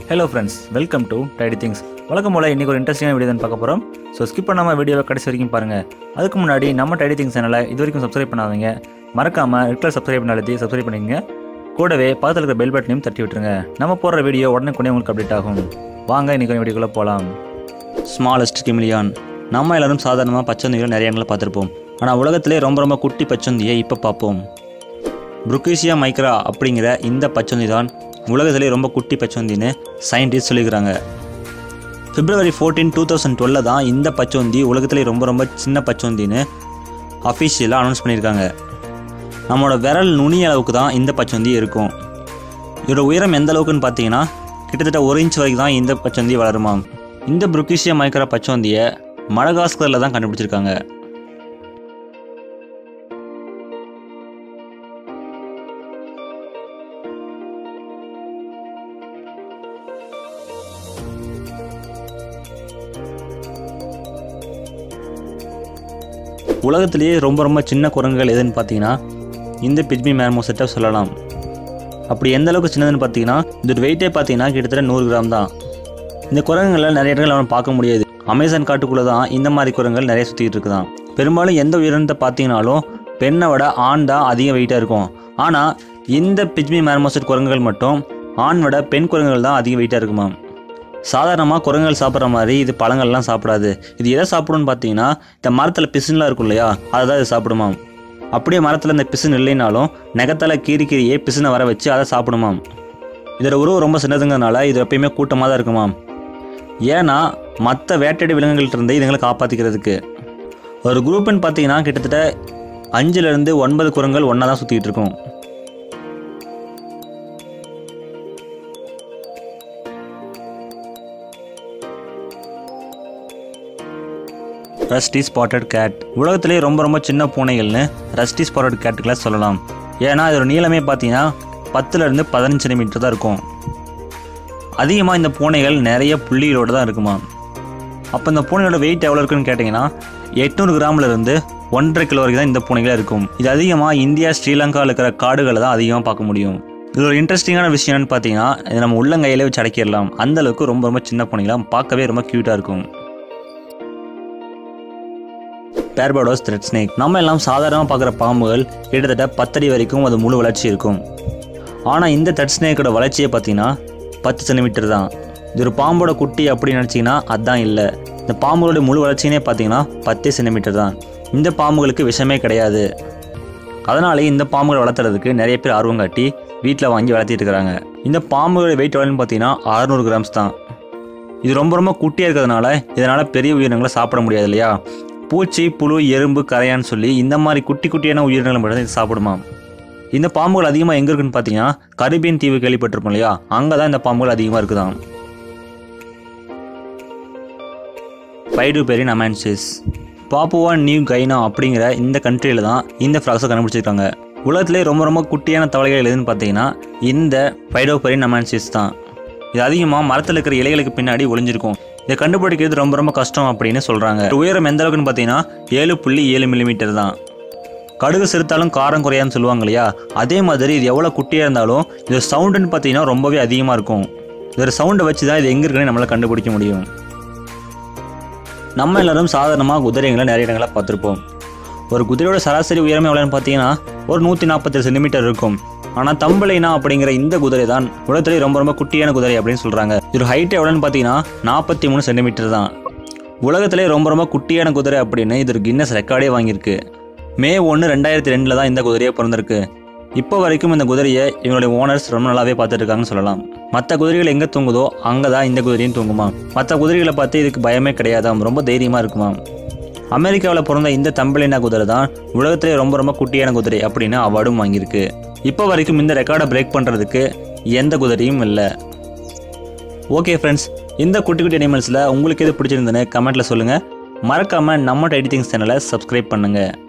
hello friends welcome to tidy things வழக்கம் போல் இன்றைக்கி ஒரு இன்ட்ரெஸ்டிங்கான வீடியோ தான் பார்க்க போகிறோம் ஸோ ஸ்கிப் பண்ணாமல் வீடியோவை கடைசி வரைக்கும் பாருங்கள் அதுக்கு முன்னாடி நம்ம டைடி திங்ஸ் சேனலை இது வரைக்கும் சப்ஸ்கிரைப் பண்ணாதீங்க மறக்காமல் ரெகுலர் சப்ஸ்கிரைப் பண்ண அழுத்தி சப்ஸ்கிரைப் பண்ணிக்கங்க கூடவே பக்கத்தில் இருக்கிற பெல் பட்டனையும் தட்டி விட்டுருங்க நம்ம போடுற வீடியோ உடனே கொண்டே உங்களுக்கு அப்டேட் ஆகும் வாங்க இன்றைக்கி வீடியோக்குள்ளே போகலாம் ஸ்மாலஸ்ட் கிமிலியான் நம்ம எல்லாரும் சாதாரணமாக பச்சந்திகளை நிறைய இடங்களை பார்த்துருப்போம் ஆனால் உலகத்திலே ரொம்ப ரொம்ப குட்டி பச்சந்தியை இப்போ பார்ப்போம் புருக்கீசியா மைக்ரா அப்படிங்கிற இந்த பச்சந்தி தான் உலகத்திலே ரொம்ப குட்டி பச்சந்தின்னு சயின்டிஸ்ட் சொல்லிக்கிறாங்க பிப்ரவரி ஃபோர்டீன் டூ தௌசண்ட் டுவெல்ல தான் இந்த பச்சோந்தி உலகத்திலே ரொம்ப ரொம்ப சின்ன பச்சோந்தின்னு அஃபிஷியலாக அனௌன்ஸ் பண்ணியிருக்காங்க நம்மளோட விரல் நுனி அளவுக்கு தான் இந்த பச்சோந்தி இருக்கும் இதோட உயரம் எந்த அளவுக்குன்னு பார்த்தீங்கன்னா கிட்டத்தட்ட ஒரு இன்ச் வரைக்கும் தான் இந்த பச்சோந்தி வளருமாம் இந்த புருக்கிஷியா மைக்ரா பச்சோந்தியை மடகாஸ்கரில் தான் கண்டுபிடிச்சிருக்காங்க உலகத்திலேயே ரொம்ப ரொம்ப சின்ன குரங்குகள் எதுன்னு பார்த்தீங்கன்னா இந்த பிஜ்மி மேர்மோசெட்டை சொல்லலாம் அப்படி எந்த அளவுக்கு சின்னதுன்னு பார்த்தீங்கன்னா இதோட வெயிட்டே பார்த்தீங்கன்னா கிட்டத்தட்ட நூறு கிராம் தான் இந்த குரங்குகளை நிறைய இடங்கள் அவனை பார்க்க முடியாது அமேசான் காட்டுக்குள்ளே தான் இந்த மாதிரி குரங்குகள் நிறைய சுற்றிட்டு இருக்குதான் பெரும்பாலும் எந்த உயிரினத்தை பார்த்தீங்கனாலும் பெண்ணை விட ஆண் தான் அதிக வெயிட்டாக இருக்கும் ஆனால் இந்த பிஜ்மி மேர்மோசெட் குரங்குகள் மட்டும் ஆண் விட பெண் குரங்குகள் தான் அதிக வெயிட்டாக இருக்குமாம் சாதாரணமாக குரங்குகள் சாப்பிட்ற மாதிரி இது பழங்கள்லாம் சாப்பிடாது இது எதை சாப்பிடும்னு பார்த்தீங்கன்னா இந்த மரத்தில் பிசுன்லாம் இருக்கும் இல்லையா அதை தான் இது சாப்பிடுமாம் அப்படியே மரத்தில் இந்த பிசுன் இல்லைனாலும் நகத்தால் கீறி கீரியே பிசுனை வர வச்சு அதை சாப்பிடுமாம் இதோட உருவம் ரொம்ப சின்னதுங்கிறதுனால இது எப்பயுமே கூட்டமாக தான் இருக்குமாம் ஏன்னா மற்ற வேட்டையாடி விலங்குகள்ட்ட இருந்து இதுங்களை காப்பாற்றிக்கிறதுக்கு ஒரு குரூப்புன்னு பார்த்தீங்கன்னா கிட்டத்தட்ட அஞ்சுலேருந்து ஒன்பது குரங்குகள் ஒன்றா தான் சுற்றிக்கிட்டு இருக்கும் ரஸ்டி ஸ்பாட்டட் கேட் உலகத்திலே ரொம்ப ரொம்ப சின்ன பூனைகள்னு ரஸ்டி ஸ்பாட்டட் கேட்டுக்களை சொல்லலாம் ஏன்னா இதோட நீளமே பார்த்தீங்கன்னா பத்துலேருந்து பதினஞ்சு சென்டிமீட்டர் தான் இருக்கும் அதிகமாக இந்த பூனைகள் நிறைய புள்ளிகளோடு தான் இருக்குமா அப்போ இந்த பூனையோட வெயிட் எவ்வளோ இருக்குன்னு கேட்டிங்கன்னா எட்நூறு கிராம்ல இருந்து ஒன்றரை கிலோ வரைக்கும் தான் இந்த பூனைகள் இருக்கும் இது அதிகமாக இந்தியா ஸ்ரீலங்காவில் இருக்கிற காடுகளை தான் அதிகமாக பார்க்க முடியும் இது ஒரு இன்ட்ரெஸ்டிங்கான விஷயம் என்னன்னு பார்த்தீங்கன்னா இது நம்ம உள்ளங்கையிலே வச்சு அடக்கிடலாம் அந்த அளவுக்கு ரொம்ப ரொம்ப சின்ன பூனைகளாக பார்க்கவே ரொம்ப க்யூட்டாக இருக்கும் பேர்படோஸ் த்ரெட் ஸ்னேக் நம்ம எல்லாம் சாதாரணமாக பார்க்குற பாம்புகள் கிட்டத்தட்ட பத்தடி வரைக்கும் அது முழு வளர்ச்சி இருக்கும் ஆனால் இந்த த்ரெட் ஸ்னேக்கோட வளர்ச்சியை பார்த்தீங்கன்னா பத்து சென்டிமீட்டர் தான் இது ஒரு பாம்போட குட்டி அப்படின்னு நினச்சிங்கன்னா அதான் இல்லை இந்த பாம்புகளோட முழு வளர்ச்சினே பார்த்தீங்கன்னா பத்தே சென்டிமீட்டர் தான் இந்த பாம்புகளுக்கு விஷமே கிடையாது அதனாலே இந்த பாம்புகளை வளர்த்துறதுக்கு நிறைய பேர் ஆர்வம் காட்டி வீட்டில் வாங்கி வளர்த்திட்டு இருக்கிறாங்க இந்த பாம்புகளோட வெயிட் எவ்வளோன்னு பார்த்தீங்கன்னா அறுநூறு கிராம்ஸ் தான் இது ரொம்ப ரொம்ப குட்டியாக இருக்கிறதுனால இதனால் பெரிய உயிரினங்களை சாப்பிட முடியாது இல்லையா பூச்சி புழு எறும்பு கரையான்னு சொல்லி இந்த மாதிரி குட்டி குட்டியான உயிரினங்களை மட்டும் தான் இது சாப்பிடுமா இந்த பாம்புகள் அதிகமாக எங்கே இருக்குன்னு பார்த்தீங்கன்னா கரிபியன் தீவு கேள்விப்பட்டிருப்போம் இல்லையா அங்கே தான் இந்த பாம்புகள் அதிகமாக இருக்குதாம் பைடு பெரின் அமான்சிஸ் பாப்புவா நியூ கைனா அப்படிங்கிற இந்த கண்ட்ரியில் தான் இந்த ஃப்ராக்ஸை கண்டுபிடிச்சிருக்காங்க உலகத்திலே ரொம்ப ரொம்ப குட்டியான தவளைகள் எதுன்னு பார்த்தீங்கன்னா இந்த பைடோ பெரின் அமான்சிஸ் தான் இது அதிகமாக மரத்தில் இருக்கிற இலைகளுக்கு பின்னாடி ஒளிஞ்சிருக்கும் இதை கண்டுபிடிக்கிறது ரொம்ப ரொம்ப கஷ்டம் அப்படின்னு சொல்கிறாங்க உயரம் எந்த அளவுக்குன்னு பார்த்தீங்கன்னா ஏழு புள்ளி ஏழு மில்லிமீட்டர் தான் கடுகு சிறுத்தாலும் காரம் குறையான்னு சொல்லுவாங்க இல்லையா அதே மாதிரி இது எவ்வளோ குட்டியாக இருந்தாலும் இது சவுண்டுன்னு பார்த்தீங்கன்னா ரொம்பவே அதிகமாக இருக்கும் இதோட சவுண்டை வச்சு தான் இது எங்கே இருக்குன்னு நம்மளால் கண்டுபிடிக்க முடியும் நம்ம எல்லாரும் சாதாரணமாக குதிரைங்களை நிறைய இடங்களில் பார்த்துருப்போம் ஒரு குதிரையோட சராசரி உயரமே எவ்வளோன்னு பார்த்தீங்கன்னா ஒரு நூற்றி நாற்பத்தேழு சென்டிமீட்டர் இருக்கும் ஆனால் தம்பளைனா அப்படிங்கிற இந்த குதிரை தான் உலகத்திலே ரொம்ப ரொம்ப குட்டியான குதிரை அப்படின்னு சொல்கிறாங்க இது ஹைட் எவ்வளோன்னு பார்த்தீங்கன்னா நாற்பத்தி மூணு சென்டிமீட்டர் தான் உலகத்திலே ரொம்ப ரொம்ப குட்டியான குதிரை அப்படின்னு இது ஒரு கின்னஸ் ரெக்கார்டே வாங்கியிருக்கு மே ஒன்று ரெண்டாயிரத்தி ரெண்டில் தான் இந்த குதிரையை பிறந்திருக்கு இப்போ வரைக்கும் இந்த குதிரையை இவங்களுடைய ஓனர்ஸ் ரொம்ப நல்லாவே பார்த்துட்டு இருக்காங்கன்னு சொல்லலாம் மற்ற குதிரைகள் எங்கே தூங்குதோ அங்கே தான் இந்த குதிரையும் தூங்குமா மற்ற குதிரைகளை பார்த்து இதுக்கு பயமே கிடையாதாம் ரொம்ப தைரியமாக இருக்குமாம் அமெரிக்காவில் பிறந்த இந்த தம்பிளினா குதிரை தான் உலகத்திலே ரொம்ப ரொம்ப குட்டியான குதிரை அப்படின்னு அவார்டும் வாங்கியிருக்கு இப்போ வரைக்கும் இந்த ரெக்கார்டை பிரேக் பண்ணுறதுக்கு எந்த குதிரையும் இல்லை ஓகே ஃப்ரெண்ட்ஸ் இந்த குட்டி குட்டி அனிமல்ஸில் உங்களுக்கு எது பிடிச்சிருந்ததுன்னு கமெண்ட்டில் சொல்லுங்கள் மறக்காமல் நம்ம டைடி திங்ஸ் சேனலை சப்ஸ்கிரைப் பண்ணுங்கள்